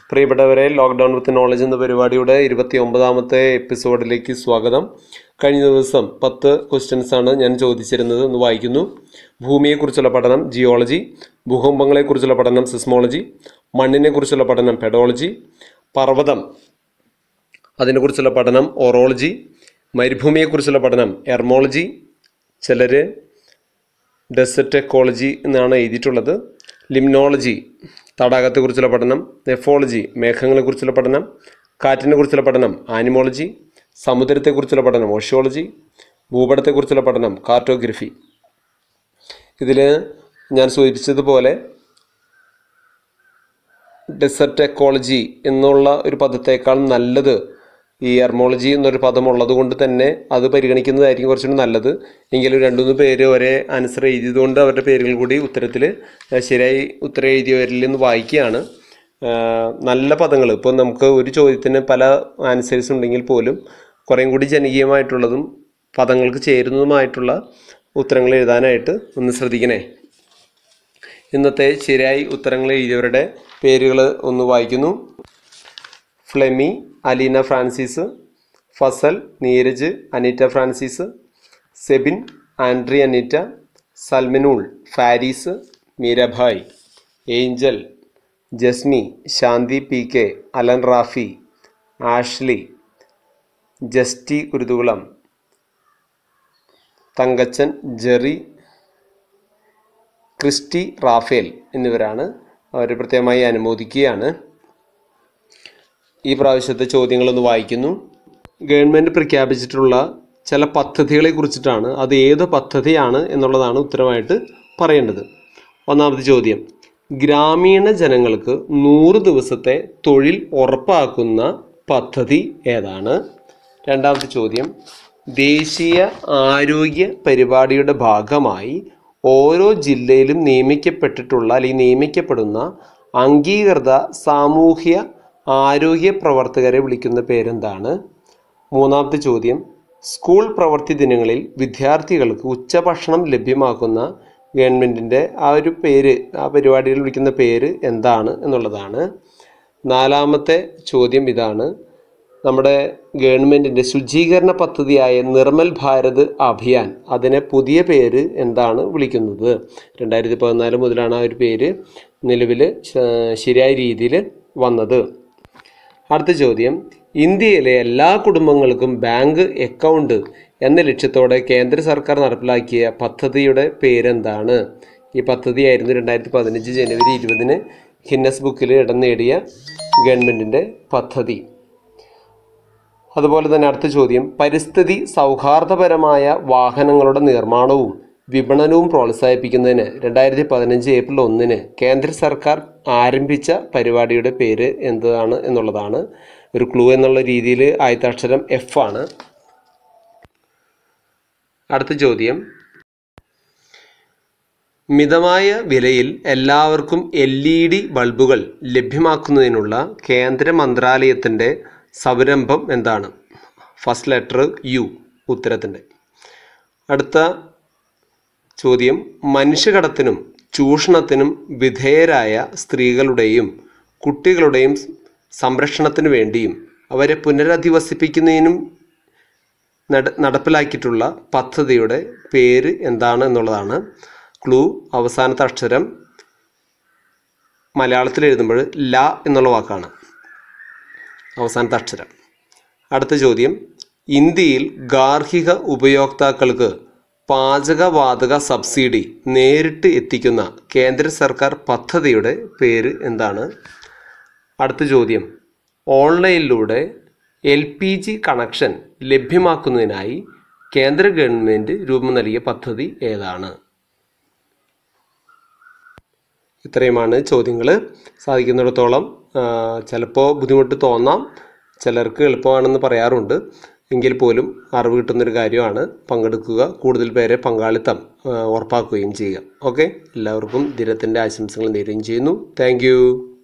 പ്രിയപ്പെട്ടവരെ ലോക്ക്ഡൗൺ വിത്ത് നോളജ് എന്ന പരിപാടിയുടെ ഇരുപത്തി ഒമ്പതാമത്തെ എപ്പിസോഡിലേക്ക് സ്വാഗതം കഴിഞ്ഞ ദിവസം പത്ത് ക്വസ്റ്റ്യൻസ് ആണ് ഞാൻ ചോദിച്ചിരുന്നത് എന്ന് വായിക്കുന്നു ഭൂമിയെക്കുറിച്ചുള്ള പഠനം ജിയോളജി ഭൂകമ്പങ്ങളെക്കുറിച്ചുള്ള പഠനം സിസ്മോളജി മണ്ണിനെക്കുറിച്ചുള്ള പഠനം പെഡോളജി പർവ്വതം അതിനെക്കുറിച്ചുള്ള പഠനം ഓറോളജി മരുഭൂമിയെക്കുറിച്ചുള്ള പഠനം എർമോളജി ചിലർ ഡെസർട്ട് എക്കോളജി എന്നാണ് എഴുതിയിട്ടുള്ളത് ലിംനോളജി തടാകത്തെക്കുറിച്ചുള്ള പഠനം നെഫോളജി മേഘങ്ങളെക്കുറിച്ചുള്ള പഠനം കാറ്റിനെ കുറിച്ചുള്ള പഠനം ആനിമോളജി സമുദ്രത്തെക്കുറിച്ചുള്ള പഠനം ഓഷ്യോളജി ഭൂപടത്തെക്കുറിച്ചുള്ള പഠനം കാർട്ടോഗ്രഫി ഇതിൽ ഞാൻ സൂചിപ്പിച്ചതുപോലെ ഡെസർട്ട് എക്കോളജി എന്നുള്ള ഒരു പദത്തേക്കാൾ നല്ലത് ഈ എർമോളജി എന്നൊരു പദം ഉള്ളത് കൊണ്ട് തന്നെ അത് പരിഗണിക്കുന്നതായിരിക്കും കുറച്ചുകൂടി നല്ലത് എങ്കിലും രണ്ടു മൂന്ന് പേര് ഒരേ ആൻസർ എഴുതിയതുകൊണ്ട് അവരുടെ പേരുകൾ കൂടി ഉത്തരത്തിൽ ശരിയായി ഉത്തരം എഴുതിയവരിൽ നിന്ന് വായിക്കുകയാണ് ആ, നല്ല പദങ്ങൾ ഇപ്പോൾ നമുക്ക് ഒരു ചോദ്യത്തിന് പല ആൻസേഴ്സ് ഉണ്ടെങ്കിൽ പോലും കുറേയും കൂടി ജനകീയമായിട്ടുള്ളതും പദങ്ങൾക്ക് ചേരുന്നതുമായിട്ടുള്ള ഉത്തരങ്ങൾ എഴുതാനായിട്ട് ഒന്ന് ശ്രദ്ധിക്കണേ ഇന്നത്തെ ശരിയായി ഉത്തരങ്ങൾ എഴുതിയവരുടെ പേരുകൾ ഒന്ന് വായിക്കുന്നു Flemy Aleena Francis Fasal Neeraj Aneetta Francis Sebin Andri Aneetta Salminool Faris Meerabai Angel Jasmi Shanthi P K Alan Rafi Ashley Justy Kuruthukulam Thankachan Jerry Christy Raphael എന്നിവരാണ് അവർ പ്രത്യേകമായി അനുമോദിക്കുകയാണ് ഈ പ്രാവശ്യത്തെ ചോദ്യങ്ങളൊന്ന് വായിക്കുന്നു ഗവൺമെൻറ് പ്രഖ്യാപിച്ചിട്ടുള്ള ചില പദ്ധതികളെ കുറിച്ചിട്ടാണ് അത് ഏത് പദ്ധതിയാണ് എന്നുള്ളതാണ് ഉത്തരമായിട്ട് പറയേണ്ടത് ഒന്നാമത്തെ ചോദ്യം ഗ്രാമീണ ജനങ്ങൾക്ക് നൂറ് ദിവസത്തെ തൊഴിൽ ഉറപ്പാക്കുന്ന പദ്ധതി ഏതാണ് രണ്ടാമത്തെ ചോദ്യം ദേശീയ ആരോഗ്യ പരിപാടിയുടെ ഭാഗമായി ഓരോ ജില്ലയിലും നിയമിക്കപ്പെട്ടിട്ടുള്ള അല്ലെങ്കിൽ നിയമിക്കപ്പെടുന്ന അംഗീകൃത സാമൂഹ്യ ആരോഗ്യ പ്രവർത്തകരെ വിളിക്കുന്ന പേരെന്താണ് മൂന്നാമത്തെ ചോദ്യം സ്കൂൾ പ്രവൃത്തി ദിനങ്ങളിൽ വിദ്യാർത്ഥികൾക്ക് ഉച്ചഭക്ഷണം ലഭ്യമാക്കുന്ന ഗവൺമെൻറ്റിൻ്റെ ആ ഒരു പേര് ആ പരിപാടിയിൽ വിളിക്കുന്ന പേര് എന്താണ് എന്നുള്ളതാണ് നാലാമത്തെ ചോദ്യം ഇതാണ് നമ്മുടെ ഗവൺമെൻറ്റിൻ്റെ ശുചീകരണ പദ്ധതിയായ നിർമ്മൽ ഭാരത് അഭിയാൻ അതിനെ പുതിയ പേര് എന്താണ് വിളിക്കുന്നത് രണ്ടായിരത്തി പതിനാല് മുതലാണ് ആ ഒരു പേര് നിലവിൽ ശരിയായ രീതിയിൽ വന്നത് അടുത്ത ചോദ്യം ഇന്ത്യയിലെ എല്ലാ കുടുംബങ്ങൾക്കും ബാങ്ക് അക്കൗണ്ട് എന്ന ലക്ഷ്യത്തോടെ കേന്ദ്ര സർക്കാർ നടപ്പിലാക്കിയ പദ്ധതിയുടെ പേരെന്താണ് ഈ പദ്ധതിയായിരുന്നു രണ്ടായിരത്തി പതിനഞ്ച് ജനുവരി ഇരുപതിന് ഗിന്നസ് ബുക്കിൽ ഇടം നേടിയ ഗവൺമെൻറ്റിൻ്റെ പദ്ധതി അതുപോലെ തന്നെ അടുത്ത ചോദ്യം പരിസ്ഥിതി സൗഹാർദ്ദപരമായ വാഹനങ്ങളുടെ നിർമ്മാണവും വിപണനവും പ്രോത്സാഹിപ്പിക്കുന്നതിന് രണ്ടായിരത്തി പതിനഞ്ച് ഏപ്രിൽ ഒന്നിന് കേന്ദ്ര സർക്കാർ ആരംഭിച്ച പരിപാടിയുടെ പേര് എന്താണ് എന്നുള്ളതാണ് ഒരു ക്ലൂ എന്നുള്ള രീതിയിൽ ആദ്യത്തെ എഫ് ആണ് അടുത്ത ചോദ്യം മിതമായ വിലയിൽ എല്ലാവർക്കും എൽ ഇ ഡി ബൾബുകൾ ലഭ്യമാക്കുന്നതിനുള്ള കേന്ദ്ര മന്ത്രാലയത്തിൻ്റെ സംരംഭം എന്താണ് ഫസ്റ്റ് ലെറ്റർ യു ഉത്തരത്തിൻ്റെ അടുത്ത ചോദ്യം മനുഷ്യകടത്തിനും ചൂഷണത്തിനും വിധേയരായ സ്ത്രീകളുടെയും കുട്ടികളുടെയും സംരക്ഷണത്തിനു വേണ്ടിയും അവരെ പുനരധിവസിപ്പിക്കുന്നതിനും നട നടപ്പിലാക്കിയിട്ടുള്ള പദ്ധതിയുടെ പേര് എന്താണ് എന്നുള്ളതാണ് ക്ലൂ അവസാനത്തെ അക്ഷരം മലയാളത്തിൽ എഴുതുമ്പോൾ ല എന്നുള്ള വാക്കാണ് അവസാനത്തെ അക്ഷരം അടുത്ത ചോദ്യം ഇന്ത്യയിൽ ഗാർഹിക ഉപയോക്താക്കൾക്ക് പാചകവാതക സബ്സിഡി നേരിട്ട് എത്തിക്കുന്ന കേന്ദ്ര സർക്കാർ പദ്ധതിയുടെ പേര് എന്താണ് അടുത്ത ചോദ്യം ഓൺലൈനിലൂടെ എൽ പി ജി കണക്ഷൻ ലഭ്യമാക്കുന്നതിനായി കേന്ദ്ര ഗവൺമെൻറ് രൂപം നൽകിയ പദ്ധതി ഏതാണ് ഇത്രയുമാണ് ചോദ്യങ്ങൾ സാധിക്കുന്നിടത്തോളം ചിലപ്പോൾ ബുദ്ധിമുട്ട് തോന്നാം ചിലർക്ക് എളുപ്പമാണെന്ന് പറയാറുണ്ട് എങ്കിൽ പോലും അറിവ് കിട്ടുന്നൊരു കാര്യമാണ് പങ്കെടുക്കുക കൂടുതൽ പേരെ പങ്കാളിത്തം ആ, ഉറപ്പാക്കുകയും ചെയ്യുക ഓക്കെ എല്ലാവർക്കും ദിനത്തിൻ്റെ ആശംസകൾ നേരുകയും ചെയ്യുന്നു താങ്ക്